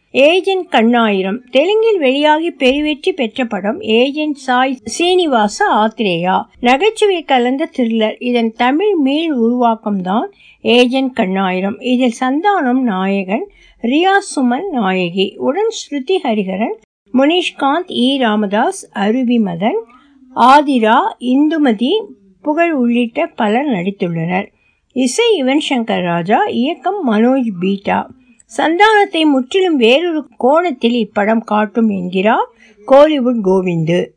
agent Kannayiram தெலுங்கில் வெளியாகி பெருவெற்றி பெற்ற படம் ஏஜென்ட் சாய் சீனிவாச ஆத்ரேயா நகைச்சுவை கலந்த த்ரில்லர் இதன் தமிழ் மீள் உருவாக்கம் தான் ஏஜென்ட் கண்ணாயிரம் இதில் சந்தானம் நாயகன் ரியா சுமன் நாயகி உடன் ஸ்ருதி ஹரிஹரன் முனிஷ்காந்த் இ ராமதாஸ் அருவி மதன் ஆதிரா இந்துமதி புகழ் உள்ளிட்ட பலர் நடித்துள்ளனர் இசை யுவன் சங்கர் ராஜா இயக்கம் மனோஜ் பீட்டா சந்தானத்தை முற்றிலும் வேறொரு கோணத்தில் இப்படம் காட்டும் என்கிறார் கோலிவுட் கோவிந்து